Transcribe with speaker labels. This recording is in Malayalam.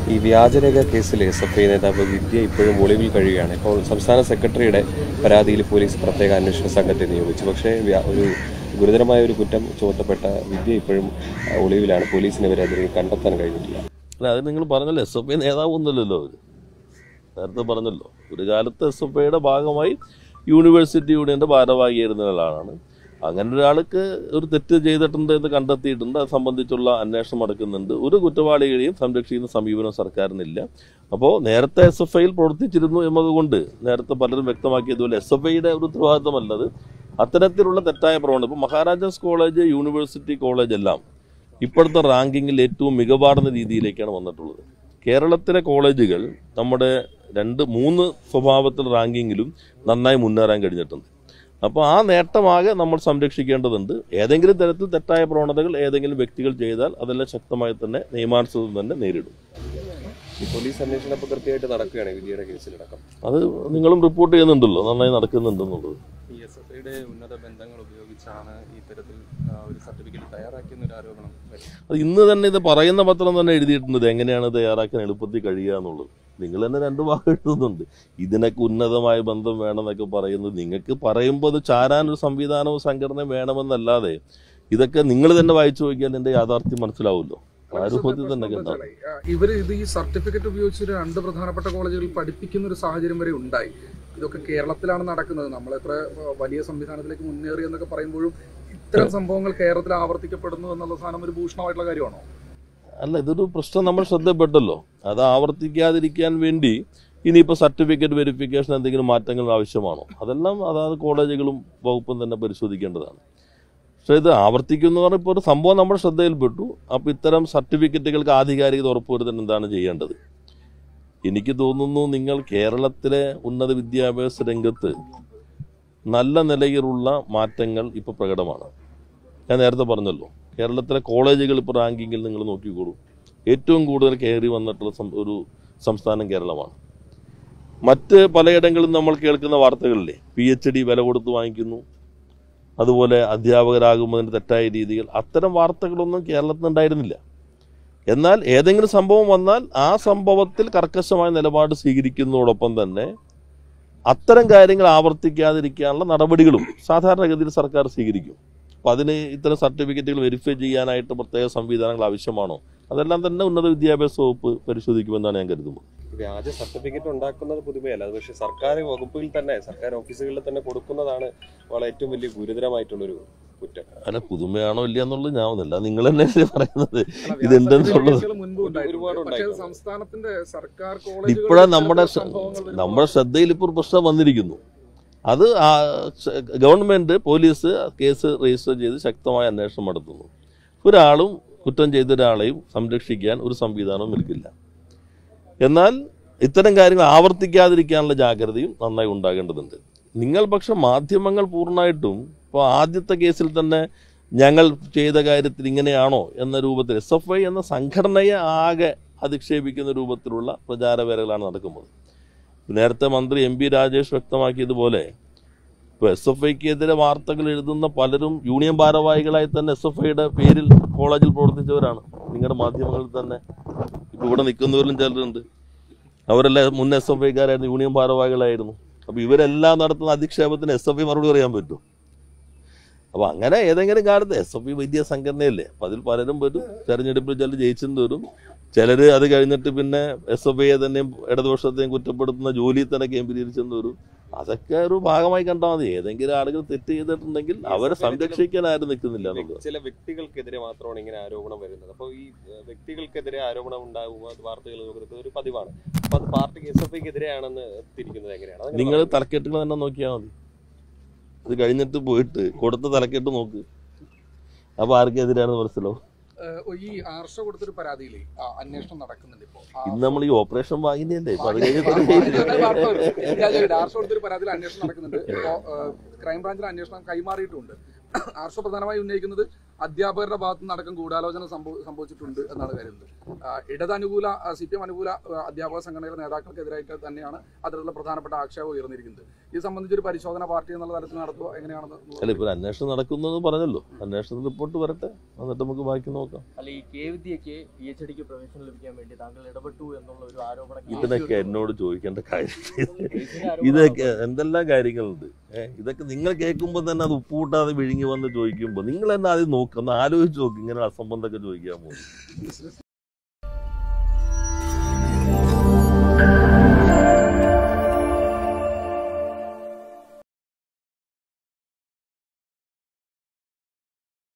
Speaker 1: ഈ വ്യാജരേഖ കേസിൽ എസ് എഫ് ഐ നേതാവ് വിദ്യ ഇപ്പോഴും ഒളിവിൽ കഴിയുകയാണ് ഇപ്പോൾ സംസ്ഥാന സെക്രട്ടറിയുടെ പരാതിയിൽ പോലീസ് പ്രത്യേക അന്വേഷണ സംഘത്തെ നിയോഗിച്ചു പക്ഷേ വ്യാ- ഒരു ഗുരുതരമായ ഒരു കുറ്റം ചുമത്തപ്പെട്ട വിദ്യ ഇപ്പോഴും ആ, ഒളിവിലാണ് പോലീസിന് ഇവരെ അതിൽ കണ്ടെത്താൻ കഴിഞ്ഞിട്ടില്ല
Speaker 2: അല്ല അത് നിങ്ങൾ പറഞ്ഞല്ലോ എസ് എഫ് ഐ നേതാവൊന്നുമല്ലല്ലോ അവർ നേരത്തെ പറഞ്ഞല്ലോ ഒരു കാലത്ത് എസ് എഫ് ഐയുടെ ഭാഗമായി യൂണിവേഴ്സിറ്റി യൂണിയൻ്റെ ഭാരവാഹിയായിരുന്ന ഒരാളാണ് അങ്ങനെ ഒരാൾക്ക് ഒരു തെറ്റ് ചെയ്തിട്ടുണ്ട് എന്ന് കണ്ടെത്തിയിട്ടുണ്ട് അത് സംബന്ധിച്ചുള്ള അന്വേഷണം നടക്കുന്നുണ്ട് ഒരു കുറ്റവാളികളെയും സംരക്ഷിക്കുന്ന സമീപനം സർക്കാരിനില്ല അപ്പോൾ നേരത്തെ എസ് എഫ് ഐയിൽ പ്രവർത്തിച്ചിരുന്നു എന്നതുകൊണ്ട് നേരത്തെ പലരും വ്യക്തമാക്കിയതുപോലെ എസ് എഫ് ഐയുടെ ഒരു ഉത്തരവാദിത്തമല്ലത് അത്തരത്തിലുള്ള തെറ്റായ പ്രവണത ഇപ്പോൾ മഹാരാജാസ് കോളേജ് യൂണിവേഴ്സിറ്റി കോളേജ് എല്ലാം ഇപ്പോഴത്തെ റാങ്കിങ്ങിൽ ഏറ്റവും മികവാർന്ന രീതിയിലേക്കാണ് വന്നിട്ടുള്ളത് കേരളത്തിലെ കോളേജുകൾ നമ്മുടെ രണ്ട് മൂന്ന് സ്വഭാവത്തിൽ റാങ്കിങ്ങിലും നന്നായി മുന്നേറാൻ കഴിഞ്ഞിട്ടുണ്ട് അപ്പോൾ ആ നേട്ടമാകെ നമ്മൾ സംരക്ഷിക്കേണ്ടതുണ്ട് ഏതെങ്കിലും തരത്തിൽ തെറ്റായ പ്രവണതകൾ ഏതെങ്കിലും വ്യക്തികൾ ചെയ്താൽ അതെല്ലാം ശക്തമായി തന്നെ നിയമാനുസൃതം തന്നെ നേരിടും
Speaker 1: ഈ പോലീസ് അന്വേഷണം ഇപ്പോൾ കൃത്യമായിട്ട് നടക്കുകയാണ് ഈ വിദ്യയുടെ കേസിലടക്കം
Speaker 2: അത് നിങ്ങളും റിപ്പോർട്ട് ചെയ്യുന്നുണ്ടല്ലോ നന്നായി നടക്കുന്നുണ്ടെന്നുള്ളത്
Speaker 3: ഈ എസ് എഫ് ഐയുടെ ഉന്നത ബന്ധങ്ങൾ ഉപയോഗിച്ചാണ് ഇത്തരത്തിൽ ആ, ഒരു സർട്ടിഫിക്കറ്റ് തയ്യാറാക്കിയെന്ന ഒരു ആരോപണം വരുന്നത്
Speaker 2: അത് ഇന്ന് തന്നെ ഇത് പറയുന്ന പത്രം തന്നെ എഴുതിയിട്ടുണ്ട് ഇത് എങ്ങനെയാണ് തയ്യാറാക്കാൻ എളുപ്പത്തിൽ കഴിയുക എന്നുള്ളത് നിങ്ങൾ തന്നെ രണ്ട് വാക്ക് എഴുതുന്നുണ്ട് ഇതിനൊക്കെ ഉന്നതമായ ബന്ധം വേണമെന്നൊക്കെ പറയുന്നത് നിങ്ങൾക്ക് പറയുമ്പോൾ അത് ചാരാനൊരു സംവിധാനവും സംഘടനയും വേണമെന്നല്ലാതെ ഇതൊക്കെ നിങ്ങൾ തന്നെ വായിച്ചു നോക്കിയാൽ എൻ്റെ യാഥാർത്ഥ്യം മനസ്സിലാവുമല്ലോ ആ രൂപത്തിൽ തന്നെ ഉണ്ടാവും
Speaker 4: ഇവർ ഇത് ഈ സർട്ടിഫിക്കറ്റ് ഉപയോഗിച്ച് രണ്ട് പ്രധാനപ്പെട്ട കോളേജുകളിൽ പഠിപ്പിക്കുന്ന ഒരു സാഹചര്യം വരെ ഉണ്ടായി ഇതൊക്കെ കേരളത്തിലാണ് നടക്കുന്നത് നമ്മൾ എത്ര ആ, വലിയ സംവിധാനത്തിലേക്ക് മുന്നേറി എന്നൊക്കെ പറയുമ്പോഴും ഇത്തരം സംഭവങ്ങൾ കേരളത്തിൽ ആവർത്തിക്കപ്പെടുന്നു എന്നുള്ള സാധനം ഒരു ഭൂഷണമായിട്ടുള്ള കാര്യമാണോ
Speaker 2: അല്ല ഇതൊരു പ്രശ്നം നമ്മൾ ശ്രദ്ധപ്പെട്ടല്ലോ അത് ആവർത്തിക്കാതിരിക്കാൻ വേണ്ടി ഇനിയിപ്പോൾ സർട്ടിഫിക്കറ്റ് വെരിഫിക്കേഷൻ എന്തെങ്കിലും മാറ്റങ്ങൾ ആവശ്യമാണോ അതെല്ലാം അതാത് കോളേജുകളും വകുപ്പും തന്നെ പരിശോധിക്കേണ്ടതാണ് പക്ഷേ ഇത് ആവർത്തിക്കുന്നു പറഞ്ഞാൽ ഇപ്പോൾ ഒരു സംഭവം നമ്മുടെ ശ്രദ്ധയിൽപ്പെട്ടു അപ്പോൾ ഇത്തരം സർട്ടിഫിക്കറ്റുകൾക്ക് ആധികാരികത ഉറപ്പുവരുത്താൻ എന്താണ് ചെയ്യേണ്ടത് എനിക്ക് തോന്നുന്നു നിങ്ങൾ കേരളത്തിലെ ഉന്നത വിദ്യാഭ്യാസ രംഗത്ത് നല്ല നിലയിലുള്ള മാറ്റങ്ങൾ ഇപ്പോൾ പ്രകടമാണ് ഞാൻ നേരത്തെ പറഞ്ഞല്ലോ കേരളത്തിലെ കോളേജുകൾ ഇപ്പോൾ റാങ്കിങ്ങിൽ നിങ്ങൾ നോക്കിക്കോളൂ ഏറ്റവും കൂടുതൽ കയറി വന്നിട്ടുള്ള സം- ഒരു സംസ്ഥാനം കേരളമാണ് മറ്റ് പലയിടങ്ങളിലും നമ്മൾ കേൾക്കുന്ന വാർത്തകളിലെ പി എച്ച് ഡി വില കൊടുത്ത് വാങ്ങിക്കുന്നു അതുപോലെ അധ്യാപകരാകുന്നതിന് തെറ്റായ രീതികൾ അത്തരം വാർത്തകളൊന്നും കേരളത്തിൽ ഉണ്ടായിരുന്നില്ല എന്നാൽ ഏതെങ്കിലും സംഭവം വന്നാൽ ആ സംഭവത്തിൽ കർക്കശമായ നിലപാട് സ്വീകരിക്കുന്നതോടൊപ്പം തന്നെ അത്തരം കാര്യങ്ങൾ ആവർത്തിക്കാതിരിക്കാനുള്ള നടപടികളും സാധാരണഗതിയിൽ സർക്കാർ സ്വീകരിക്കും അപ്പം അതിന് ഇത്തരം സർട്ടിഫിക്കറ്റുകൾ വെരിഫൈ ചെയ്യാനായിട്ട് പ്രത്യേക സംവിധാനങ്ങൾ ആവശ്യമാണോ അതെല്ലാം തന്നെ ഉന്നത വിദ്യാഭ്യാസ വകുപ്പ് പരിശോധിക്കുമെന്നാണ് ഞാൻ കരുതുന്നത്
Speaker 1: വ്യാജ സർട്ടിഫിക്കറ്റ് ഉണ്ടാക്കുന്നത് പുതുമയല്ല അത് പക്ഷേ സർക്കാർ വകുപ്പിൽ തന്നെ സർക്കാർ ഓഫീസുകളിൽ തന്നെ കൊടുക്കുന്നതാണ് വളരെ ഏറ്റവും വലിയ ഗുരുതരമായിട്ടുള്ളൊരു കുറ്റം
Speaker 2: അല്ല പുതുമയാണോ ഇല്ല എന്നുള്ളത് ഞാൻ ഒന്നല്ല നിങ്ങൾ തന്നെയല്ലേ പറയുന്നത് ഇതെന്തെന്നുള്ളത്
Speaker 4: കേസുകൾ മുൻപ് ഉണ്ടായിട്ടുണ്ട്.
Speaker 1: ഒരുപാട്
Speaker 4: പക്ഷേ
Speaker 1: ഉണ്ടായിട്ടുണ്ട്.
Speaker 4: സംസ്ഥാനത്തിന്റെ സർക്കാർ കോളേജുകളിൽ
Speaker 2: ഇപ്പോഴാണ് നമ്മുടെ
Speaker 4: ഇത്തരത്തിലുള്ള സംഭവങ്ങൾ വരുമ്പോൾ
Speaker 2: നമ്മുടെ ശ്രദ്ധയിൽ ഇപ്പോൾ ഒരു പ്രശ്നം വന്നിരിക്കുന്നു അത് ആ ശ- ഗവൺമെന്റ് പോലീസ് കേസ് രജിസ്റ്റർ ചെയ്ത് ശക്തമായ അന്വേഷണം നടത്തുന്നു ഒരാളും കുറ്റം ചെയ്ത ഒരാളെയും സംരക്ഷിക്കാൻ ഒരു സംവിധാനവും നിൽക്കില്ല എന്നാൽ ഇത്തരം കാര്യങ്ങൾ ആവർത്തിക്കാതിരിക്കാനുള്ള ജാഗ്രതയും നന്നായി ഉണ്ടാകേണ്ടതുണ്ട് നിങ്ങൾ പക്ഷെ മാധ്യമങ്ങൾ പൂർണ്ണമായിട്ടും ഇപ്പോൾ ആദ്യത്തെ കേസിൽ തന്നെ ഞങ്ങൾ ചെയ്ത കാര്യത്തിൽ ഇങ്ങനെയാണോ എന്ന രൂപത്തിൽ എസ് എഫ് ഐ എന്ന സംഘടനയെ ആകെ അധിക്ഷേപിക്കുന്ന രൂപത്തിലുള്ള പ്രചാരവേലകളാണ് നടക്കുന്നത് നേരത്തെ മന്ത്രി എം പി രാജേഷ് വ്യക്തമാക്കിയതുപോലെ ഇപ്പോൾ എസ് എഫ് ഐക്കെതിരെ വാർത്തകൾ എഴുതുന്ന പലരും യൂണിയൻ ഭാരവാഹികളായി തന്നെ എസ് എഫ് ഐയുടെ പേരിൽ കോളേജിൽ പ്രവർത്തിച്ചവരാണ് നിങ്ങളുടെ മാധ്യമങ്ങളിൽ തന്നെ ഇപ്പോൾ ഇവിടെ നിൽക്കുന്നവരിലും ചിലരുണ്ട് അവരെല്ലാം മുൻ എസ് എഫ് ഐക്കാരായിരുന്നു യൂണിയൻ ഭാരവാഹികളായിരുന്നു അപ്പോൾ ഇവരെല്ലാം നടത്തുന്ന അധിക്ഷേപത്തിന് എസ് എഫ് ഐ മറുപടി പറയാൻ പറ്റും അപ്പോൾ അങ്ങനെ ഏതെങ്കിലും കാലത്ത് എസ് എഫ് ഐ വലിയ സംഘടനയല്ലേ അപ്പോൾ അതിൽ പലരും വരും തെരഞ്ഞെടുപ്പിൽ ചിലർ ജയിച്ചെന്ന് വരും ചിലർ അത് കഴിഞ്ഞിട്ട് പിന്നെ എസ് എഫ് ഐയെ തന്നെയും ഇടതുപക്ഷത്തെയും കുറ്റപ്പെടുത്തുന്ന ജോലിയിൽ തന്നെ കേന്ദ്രീകരിച്ചെന്ന് വരും അതൊക്കെ ഒരു ഭാഗമായി കണ്ടാൽ മതി ഏതെങ്കിലും ആളുകൾ തെറ്റ് ചെയ്തിട്ടുണ്ടെങ്കിൽ അവരെ സംരക്ഷിക്കാൻ ആരും നിൽക്കുന്നില്ല എന്നുള്ളത്
Speaker 1: ചില വ്യക്തികൾക്കെതിരെ മാത്രമാണ് ഇങ്ങനെ ആരോപണം വരുന്നത് അപ്പോൾ ഈ ഏഹ്, വ്യക്തികൾക്കെതിരെ ആരോപണം ഉണ്ടാകുമ്പോൾ അത് വാർത്തകൾ നോക്കുന്നത് ഒരു പതിവാണ് അപ്പൊ അത് പാർട്ടിക്ക് എസ് എഫ് ഐക്കെതിരെയാണെന്ന് തിരിക്കുന്നത് എങ്ങനെയാണ് അതെങ്ങനെ
Speaker 2: നിങ്ങൾ
Speaker 1: പറയുന്നത്?
Speaker 2: തലക്കെട്ടുകൾ തന്നെ നോക്കിയാൽ മതി ഇത് കഴിഞ്ഞിട്ട് പോയിട്ട് കൊടുത്ത തലക്കെട്ട് നോക്ക് അപ്പൊ ആർക്കെതിരാണെന്ന് മനസ്സിലാവും
Speaker 4: ഏഹ് ഈ ആർഷ കൊടുത്തൊരു പരാതിയിലേ ആ, അന്വേഷണം നടക്കുന്നുണ്ട് ഇപ്പോ ആ,
Speaker 2: ഇന്ന് നമ്മൾ ഈ ഓപ്പറേഷൻ വാങ്ങിയല്ലേ ഇപ്പൊ അത്
Speaker 4: ഞാൻ വാർത്ത വരും.
Speaker 2: കഴിഞ്ഞിട്ട്
Speaker 4: ഞാൻ ചോദിക്കട്ടെ, ആർഷ കൊടുത്തൊരു പരാതിയിൽ അന്വേഷണം നടക്കുന്നുണ്ട് ഇപ്പോ ഏഹ്, ക്രൈംബ്രാഞ്ചിൽ അന്വേഷണം കൈമാറിയിട്ടുണ്ട് ആർഷ പ്രധാനമായി ഉന്നയിക്കുന്നത് അധ്യാപകരുടെ ഭാഗത്തു നിന്നടക്കം ഗൂഢാലോചന സംഭവ സംഭവിച്ചിട്ടുണ്ട് എന്നാണ് കരുതുന്നത് ആ, ഇടതനുകൂല സി പി എം അനുകൂല ആ, അധ്യാപക സംഘടനയുടെ നേതാക്കൾക്കെതിരായിട്ട് തന്നെയാണ് അത്തരത്തിലുള്ള പ്രധാനപ്പെട്ട ആക്ഷേപം ഉയർന്നിരിക്കുന്നത് ഇത് സംബന്ധിച്ചൊരു പരിശോധന പാർട്ടി എന്നുള്ള തലത്തിൽ നടത്തുക എങ്ങനെയാണെന്ന്
Speaker 2: അല്ല ഇപ്പോൾ അന്വേഷണം നടക്കുന്നു പറഞ്ഞല്ലോ അന്വേഷണ റിപ്പോർട്ട് വരട്ടെ എന്നിട്ട് നമുക്ക് ബാക്കി നോക്കാം
Speaker 5: അല്ല ഈ കെ വിദ്യയ്ക്ക് പി എച്ച് ഡിക്ക് പ്രവേശനം ലഭിക്കാൻ വേണ്ടി താങ്കൾ ഇടപെട്ടു എന്നുള്ള ഒരു ആരോപണം
Speaker 2: ഇതിനൊക്കെ എന്നോട് ചോദിക്കേണ്ട കാര്യം
Speaker 5: കേസിന്റെ ആരോപണം
Speaker 2: ഇതൊക്കെ എന്തെല്ലാം കാര്യങ്ങളുണ്ട് ഏഹ് ഇതൊക്കെ നിങ്ങൾ കേൾക്കുമ്പോൾ തന്നെ അത് ഉപ്പ് കൂട്ടാതെ വിഴുങ്ങി വന്ന് ചോദിക്കുമ്പോൾ നിങ്ങൾ തന്നെ ആദ്യം നോക്കുക ഒന്ന് ആലോചിച്ച് നോക്ക് ഇങ്ങനെ അസംബന്ധമൊക്കെ ചോദിക്കാൻ പോകും